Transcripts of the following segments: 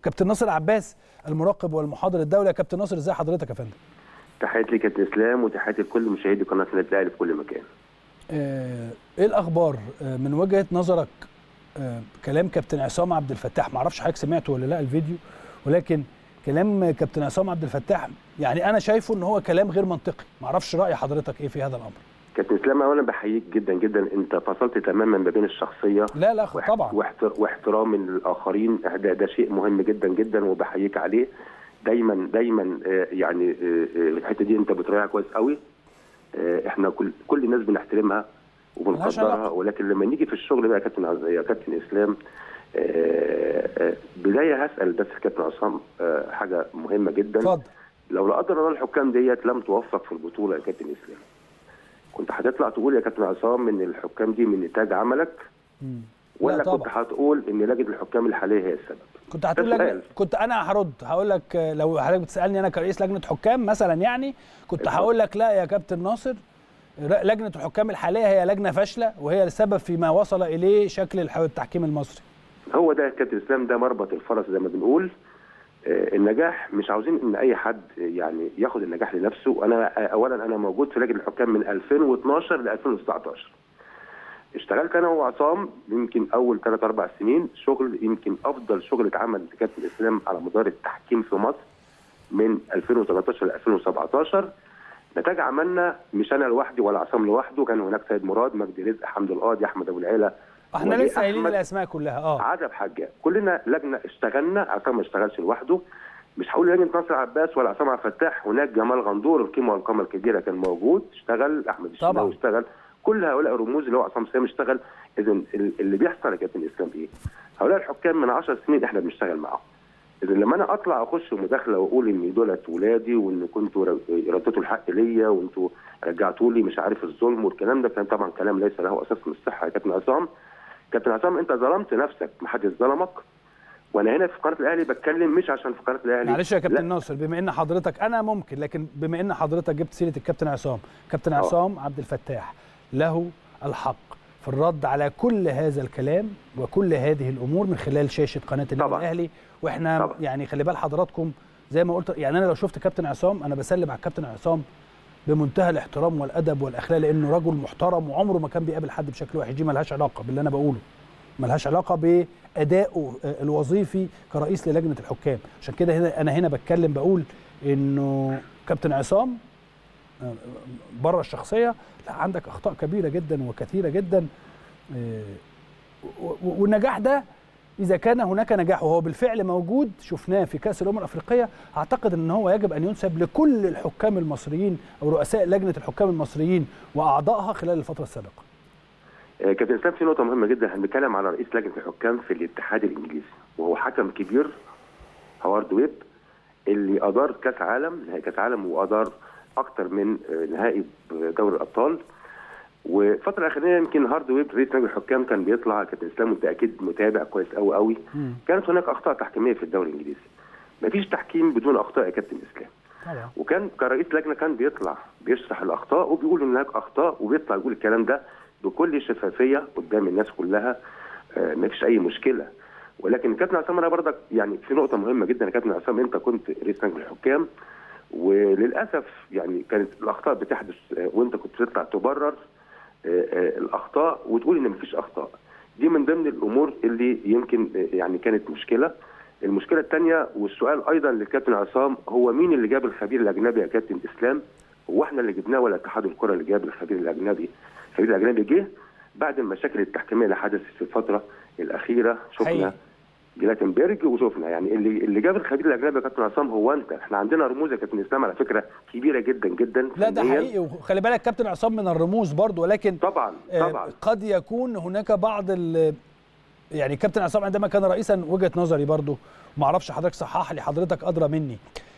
كابتن ناصر عباس المراقب والمحاضر الدولي يا كابتن ناصر ازي حضرتك يا فندم تحياتي لكابتن اسلام وتحياتي لكل مشاهدي قناه النادي الاهلي في كل مكان آه، ايه الاخبار آه، من وجهه نظرك آه، كلام كابتن عصام عبد الفتاح ما اعرفش حضرتك سمعته ولا لا الفيديو ولكن كلام كابتن عصام عبد الفتاح يعني انا شايفه ان هو كلام غير منطقي ما اعرفش راي حضرتك ايه في هذا الامر كابتن اسلام اولا بحييك جدا جدا انت فصلت تماما ما بين الشخصيه لا لا واحت- طبعا واحت- واحترام الاخرين ده, ده شيء مهم جدا جدا وبحييك عليه دايما دايما آه، يعني آه، آه، الحته دي انت بتراعيها كويس قوي آه، احنا كل كل الناس بنحترمها ملهاش وبنقدرها علاقة. ولكن لما نيجي في الشغل بقى يا كابتن عز- يا كابتن اسلام آه، آه، بدايه هسال بس كابتن عصام آه، حاجه مهمه جدا اتفضل لو لا قدر الله الحكام ديت لم توفق في البطوله يا كابتن اسلام كنت هتطلع تقول يا كابتن عصام ان الحكام دي من نتاج عملك مم. ولا لا كنت طبعا هتقول ان لجنه الحكام الحاليه هي السبب كنت هتقول ده لجنة سؤال. كنت انا هرد هقول لك آه، لو حضرتك بتسالني انا كرئيس لجنه حكام مثلا يعني كنت اتفضل. هقول لك لا يا كابتن ناصر ر- لجنه الحكام الحاليه هي لجنه فاشله وهي السبب فيما وصل اليه شكل الح- التحكيم المصري هو ده يا كابتن اسلام ده مربط الفرس زي ما بنقول آه، النجاح مش عاوزين ان اي حد يعني ياخد النجاح لنفسه انا آه، اولا انا موجود في لجنه الحكام من 2012 ل 2019 اشتغلت انا وعصام يمكن اول ثلاث اربع سنين شغل يمكن افضل شغل اتعمل في كابتن الاسلام على مدار التحكيم في مصر من 2013 ل 2017 نتاج عملنا مش انا لوحدي ولا عصام لوحده كان هناك سيد مراد مجدي رزق حمد القاضي احمد ابو العيله احنا ولي لسه قايلين أحمد. الاسماء كلها اه عجب حاجه كلنا لجنه اشتغلنا عصام ما اشتغلش لوحده مش هقول لجنه ناصر عباس ولا عصام عبد الفتاح هناك جمال غندور القيمه والقامه الكبيره كان موجود اشتغل احمد طبعاً. الشناوي اشتغل كل هؤلاء الرموز اللي هو عصام سام اشتغل اذا ال- اللي بيحصل يا كابتن اسلام ايه؟ هؤلاء الحكام من 10 سنين احنا بنشتغل معاهم اذا لما انا اطلع اخش مداخله واقول ان دولت ولادي وان كنتوا ر- رديتوا الحق ليا وانتوا رجعتوا لي مش عارف الظلم والكلام ده كان طبعا كلام ليس له اساس من الصحه يا كابتن عصام كابتن عصام انت ظلمت نفسك محدش ظلمك وانا هنا في قناه الاهلي بتكلم مش عشان في قناه الاهلي معلش يا كابتن لا. ناصر بما ان حضرتك انا ممكن لكن بما ان حضرتك جبت سيره الكابتن عصام كابتن آه. عصام عبد الفتاح له الحق في الرد على كل هذا الكلام وكل هذه الامور من خلال شاشه قناه النادي طبعاً. الاهلي واحنا طبعاً. يعني خلي بال حضراتكم زي ما قلت يعني انا لو شفت كابتن عصام انا بسلم على الكابتن عصام بمنتهى الاحترام والادب والاخلاق لانه رجل محترم وعمره ما كان بيقابل حد بشكل وحش دي ملهاش علاقه باللي انا بقوله ملهاش علاقه بادائه الوظيفي كرئيس للجنه الحكام عشان كده هنا انا هنا بتكلم بقول انه كابتن عصام آه، بره الشخصيه لا عندك اخطاء كبيره جدا وكثيره جدا آه، و- و- والنجاح ده اذا كان هناك نجاح وهو بالفعل موجود شفناه في كاس الامم الافريقيه اعتقد ان هو يجب ان ينسب لكل الحكام المصريين او رؤساء لجنه الحكام المصريين واعضائها خلال الفتره السابقه آه، كابتن اسلام في نقطه مهمه جدا هنتكلم على رئيس لجنه الحكام في الاتحاد الانجليزي وهو حكم كبير هوارد ويب اللي ادار كاس عالم نهائي كاس عالم وادار اكتر من آه، نهائي دوري الابطال والفتره الاخرانيه يمكن هارد ويب رئيس لجنه الحكام كان بيطلع كابتن اسلام وانت اكيد متابع كويس قوي قوي مم. كانت هناك اخطاء تحكيميه في الدوري الانجليزي مفيش تحكيم بدون اخطاء يا كابتن اسلام طبعا وكان كرئيس لجنه كان بيطلع بيشرح الاخطاء وبيقول ان هناك اخطاء وبيطلع يقول الكلام ده بكل شفافيه قدام الناس كلها آه، ما فيش اي مشكله ولكن كابتن عصام انا برضك يعني في نقطه مهمه جدا يا كابتن عصام انت كنت رئيس لجنه الحكام وللاسف يعني كانت الاخطاء بتحدث آه، وانت كنت بتطلع تبرر آه، آه، الاخطاء وتقول ان مفيش اخطاء دي من ضمن الامور اللي يمكن آه، يعني كانت مشكله المشكله الثانيه والسؤال ايضا للكابتن عصام هو مين اللي جاب الخبير الاجنبي يا كابتن اسلام هو احنا اللي جبناه ولا اتحاد الكره اللي جاب الخبير الاجنبي الخبير الاجنبي جه بعد المشاكل التحكيميه اللي حدثت في الفتره الاخيره شفنا حقيقي. جلاتنبرج وشفنا يعني اللي اللي جاب الخبير الاجنبي يا كابتن عصام هو انت احنا عندنا رموز يا كابتن اسلام على فكره كبيره جدا جدا لا ده فنياً. حقيقي وخلي بالك كابتن عصام من الرموز برضو ولكن طبعا آه، طبعا قد يكون هناك بعض ال يعني كابتن عصام عندما كان رئيسا وجهه نظري برضو ما اعرفش حضرتك صحح لي حضرتك ادرى مني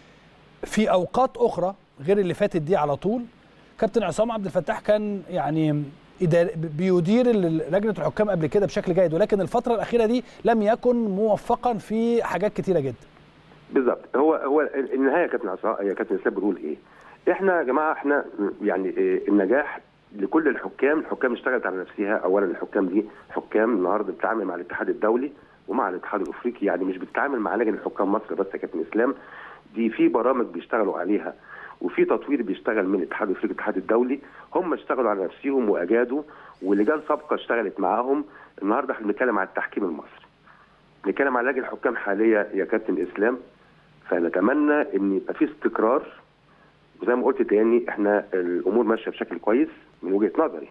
في اوقات اخرى غير اللي فاتت دي على طول كابتن عصام عبد الفتاح كان يعني إدار- بيدير ال- لجنه الحكام قبل كده بشكل جيد ولكن الفتره الاخيره دي لم يكن موفقا في حاجات كتيره جدا بالظبط هو هو النهايه يا كابتن عصام يا كابتن اسلام بنقول ايه؟ احنا يا جماعه احنا يعني إيه النجاح لكل الحكام، الحكام اشتغلت على نفسها، اولا الحكام دي حكام النهارده بتتعامل مع الاتحاد الدولي ومع الاتحاد الافريقي يعني مش بتتعامل مع لجنه حكام مصر بس يا كابتن اسلام دي في برامج بيشتغلوا عليها وفي تطوير بيشتغل من الاتحاد الافريقي الاتحاد الدولي هم اشتغلوا على نفسهم واجادوا ولجان سابقه اشتغلت معاهم النهارده احنا بنتكلم على التحكيم المصري بنتكلم على لجنه حكام حاليه يا كابتن اسلام فنتمنى ان يبقى في استقرار وزي ما قلت تاني احنا الامور ماشيه بشكل كويس من وجهه نظري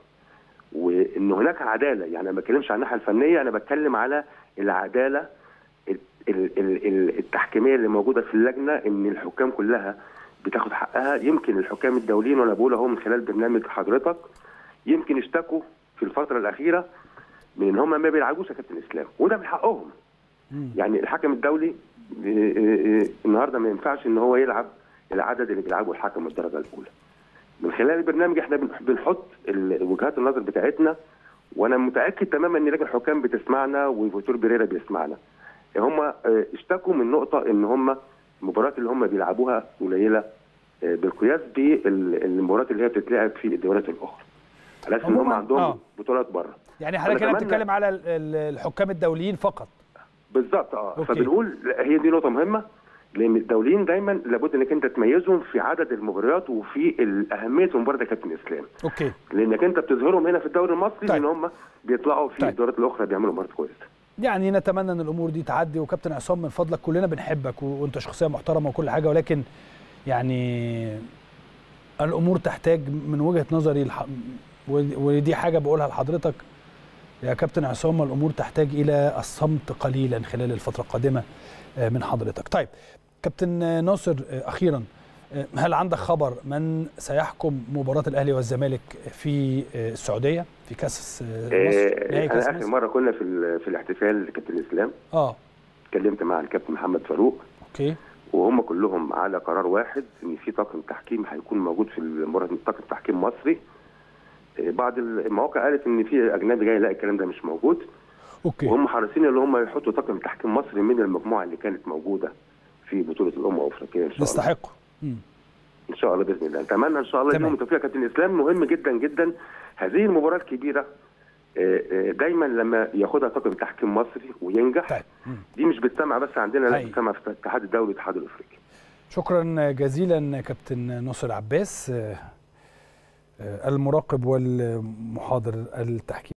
وان هناك عداله يعني ما بتكلمش عن الناحيه الفنيه انا بتكلم على العداله ال- ال- ال- ال- التحكيميه اللي موجوده في اللجنه ان الحكام كلها بتاخد حقها يمكن الحكام الدوليين وانا بقول اهو من خلال برنامج حضرتك يمكن اشتكوا في الفتره الاخيره من ان هم ما بيلعبوش يا كابتن اسلام وده من حقهم مم. يعني الحكم الدولي اه، اه، اه، النهارده ما ينفعش ان هو يلعب العدد اللي بيلعبه الحكم الدرجه الاولى من خلال البرنامج احنا بن- بنحط ال- وجهات النظر بتاعتنا وانا متاكد تماما ان لجنه الحكام بتسمعنا وفيتور بيريرا بيسمعنا هم اه، اشتكوا من نقطه ان هم المباريات اللي هم بيلعبوها قليله اه، بالقياس بالمباريات اللي هي بتتلعب في الدورات الاخرى على اساس ان هم عموماً، عندهم آه. بطولات بره يعني حضرتك هنا أتمنى- بتتكلم على ال- ال- الحكام الدوليين فقط بالظبط اه أوكي. فبنقول لا، هي دي نقطه مهمه لان الدوليين دايما لابد انك انت تميزهم في عدد المباريات وفي ال- اهميه المباراه يا كابتن اسلام اوكي لانك انت بتظهرهم هنا في الدوري المصري طيب. لان هم بيطلعوا في طيب. الدورات الاخرى بيعملوا مباريات كويسه يعني نتمنى ان الامور دي تعدي وكابتن عصام من فضلك كلنا بنحبك و- وانت شخصيه محترمه وكل حاجه ولكن يعني الامور تحتاج من وجهه نظري الح... ودي- ودي حاجه بقولها لحضرتك يا كابتن عصام الامور تحتاج الى الصمت قليلا خلال الفتره القادمه آه، من حضرتك. طيب كابتن آه، ناصر آه، اخيرا آه، هل عندك خبر من سيحكم مباراه الاهلي والزمالك في آه، السعوديه في كاس آه، مصر نهائي آه كاس انا اخر مصر؟ مره كنا في ال- في الاحتفال كابتن اسلام اه اتكلمت مع الكابتن محمد فاروق اوكي وهم كلهم على قرار واحد ان في طاقم تحكيم هيكون موجود في المباراه طاقم تحكيم مصري آه، بعض المواقع قالت ان في اجنبي جاي لا الكلام ده مش موجود اوكي وهم حريصين ان هم يحطوا طاقم تحكيم مصري من المجموعه اللي كانت موجوده في بطوله الامم الافريقيه ان شاء الله يستحقوا مم. ان شاء الله باذن الله نتمنى ان شاء الله تمام. يوم التوفيق يا كابتن اسلام مهم جدا جدا هذه المباراه الكبيره آه، آه، دايما لما ياخدها طاقم تحكيم مصري وينجح طيب مم. دي مش بتسمع بس عندنا لا حقيقي. بتسمع في الاتحاد الدولي والاتحاد الافريقي شكرا جزيلا كابتن ناصر عباس آه، آه، المراقب والمحاضر التحكيم